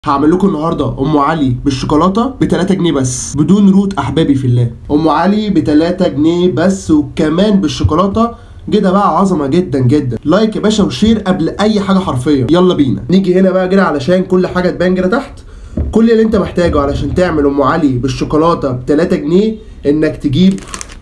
هعمل لكم النهارده ام علي بالشوكولاته ب 3 جنيه بس بدون روت احبابي في الله ام علي ب 3 جنيه بس وكمان بالشوكولاته كده بقى عظمه جدا جدا لايك يا باشا وشير قبل اي حاجه حرفيا يلا بينا نيجي هنا بقى كده علشان كل حاجه تبان كده تحت كل اللي انت محتاجه علشان تعمل ام علي بالشوكولاته ب 3 جنيه انك تجيب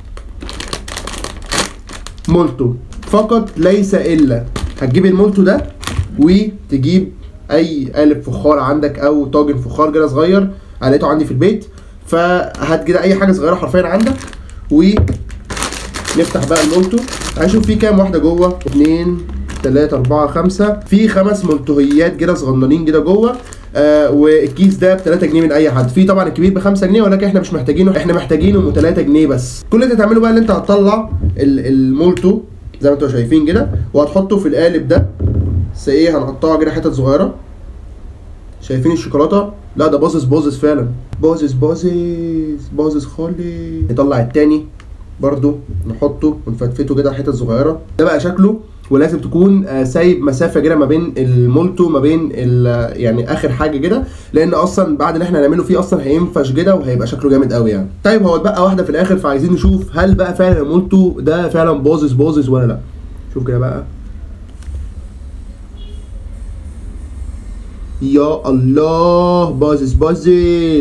مولتو فقط ليس الا هتجيب المولتو ده وتجيب اي قالب فخار عندك او طاجن فخار كده صغير أنا لقيته عندي في البيت فهات كده اي حاجه صغيره حرفيا عندك ونفتح بقى المولتو هنشوف فيه كام واحده جوه اتنين تلاتة أربعة خمسة في خمس ملتهيات كده صغننين كده جوه آه والكيس ده ب 3 جنيه من اي حد في طبعا الكبير ب 5 جنيه ولكن احنا مش محتاجينه احنا محتاجينه ب 3 جنيه بس كل اللي انت هتعمله بقى اللي انت هتطلع ال- المولتو زي ما انتوا شايفين كده وهتحطه في القالب ده بس ايه هنقطعه كده حتت صغيره شايفين الشوكولاته لا ده باظظ باظظ فعلا باظظ باظظ باظظ خالص نطلع التاني برضو نحطه ونفتفته كده حتت صغيره ده بقى شكله ولازم تكون آه، سايب مسافه كده ما بين المولتو ما بين ال- يعني اخر حاجه كده لان اصلا بعد اللي احنا هنعمله فيه اصلا هينفش كده وهيبقى شكله جامد قوي يعني طيب هو اتبقى واحده في الاخر فعايزين نشوف هل بقى فعلا المولتو ده فعلا باظظ باظظ ولا لا شوف كده بقى يا الله باظظ باظظ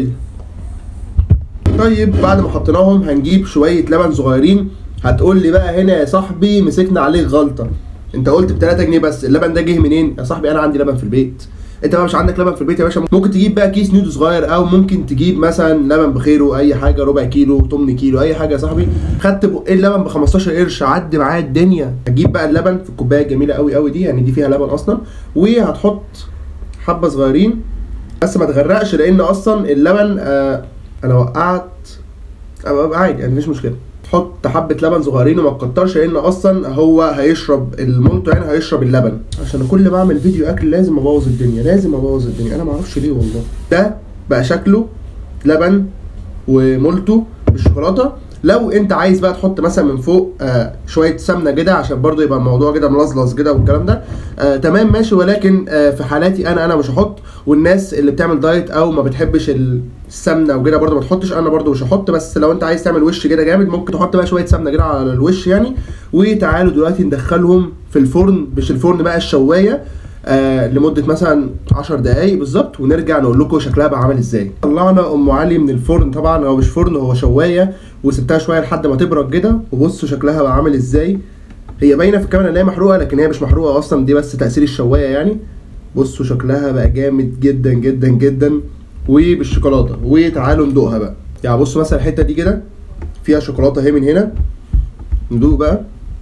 طيب بعد ما حطيناهم هنجيب شويه لبن صغيرين هتقول لي بقى هنا يا صاحبي مسكنا عليك غلطه انت قلت ب 3 جنيه بس اللبن ده جه منين يا صاحبي انا عندي لبن في البيت انت بقى مش عندك لبن في البيت يا باشا ممكن تجيب بقى كيس نودو صغير او ممكن تجيب مثلا لبن بخيره اي حاجه ربع كيلو 8 كيلو اي حاجه يا صاحبي خدت بقين اللبن ب 15 قرش عدي معايا الدنيا هتجيب بقى اللبن في الكوبايه الجميله قوي قوي دي يعني دي فيها لبن اصلا وهتحط حبه صغيرين بس ما تغرقش لان اصلا اللبن آه انا وقعت ابقى عادي يعني مفيش مشكله تحط حبه لبن صغيرين وما تكترش لان اصلا هو هيشرب المولتو يعني هيشرب اللبن عشان كل ما اعمل فيديو اكل لازم ابوظ الدنيا لازم ابوظ الدنيا انا ما اعرفش ليه والله ده بقى شكله لبن ومولتو بالشوكولاته لو انت عايز بقى تحط مثلا من فوق آه شويه سمنه كده عشان برضو يبقى الموضوع كده ملزلز كده والكلام ده آه تمام ماشي ولكن آه في حالاتي انا انا مش هحط والناس اللي بتعمل دايت او ما بتحبش السمنه وكده برضو ما تحطش انا برضو مش هحط بس لو انت عايز تعمل وش كده جامد ممكن تحط بقى شويه سمنه كده على الوش يعني وتعالوا دلوقتي ندخلهم في الفرن مش الفرن بقى الشوايه آه لمده مثلا 10 دقائق بالظبط ونرجع نقول لكم شكلها بقى عامل ازاي طلعنا ام علي من الفرن طبعا هو مش فرن هو شوايه وسبتها شويه لحد ما تبرد كده وبصوا شكلها بقى عامل ازاي هي باينه في الكاميرا ان هي محروقه لكن هي مش محروقه اصلا دي بس تاثير الشوايه يعني بصوا شكلها بقى جامد جدا جدا جدا وبالشوكولاته وتعالوا ندوقها بقى يعني بصوا مثلا الحته دي كده فيها شوكولاته اهي من هنا ندوق بقى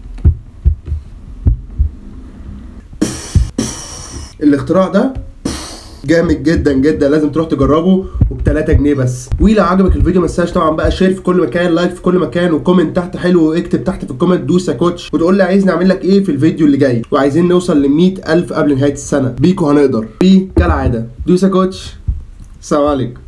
الاختراع ده جامد جدا جدا لازم تروح تجربه وب 3 جنيه بس ولو عجبك الفيديو ما تنساش طبعا بقى شير في كل مكان لايك في كل مكان وكومنت تحت حلو واكتب تحت في الكومنت دوس يا كوتش وتقول لي عايز نعمل لك ايه في الفيديو اللي جاي وعايزين نوصل ل 100000 قبل نهايه السنه بيكو هنقدر بي كالعاده دوس يا كوتش السلام عليكم